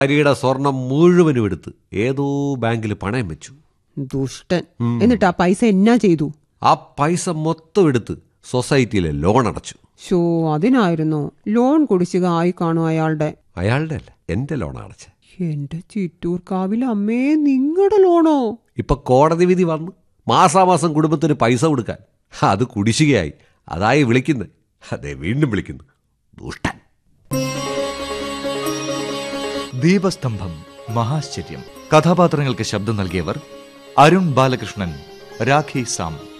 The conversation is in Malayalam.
ഭാര്യയുടെ സ്വർണം മുഴുവനും എടുത്ത് ഏതോ ബാങ്കിൽ പണയം വെച്ചു ദുഷ്ടൻ എന്നിട്ട് ആ പൈസ എന്നാ ചെയ്തു ആ പൈസ മൊത്തം എടുത്ത് സൊസൈറ്റിയിലെ ലോൺ അടച്ചു ഷോ അതിനായിരുന്നോ ലോൺ കുടിശ്ശിക ആയി കാണും അയാളുടെ അയാളുടെ അല്ല എൻ്റെ ലോൺ അടച്ചേ എന്റെ ചിറ്റൂർക്കാവിലെ അമ്മേ നിങ്ങളുടെ ലോണോ ഇപ്പൊ കോടതി വിധി വന്നു മാസാമാസം കുടുംബത്തിന് പൈസ കൊടുക്കാൻ അത് കുടിശ്ശികയായി അതായി വിളിക്കുന്നത് അതെ വീണ്ടും വിളിക്കുന്നു ദുഷ്ടൻ ദീപസ്തംഭം മഹാശ്ചര്യം കഥാപാത്രങ്ങൾക്ക് ശബ്ദം നൽകിയവർ അരുൺ ബാലകൃഷ്ണൻ രാഖി സാം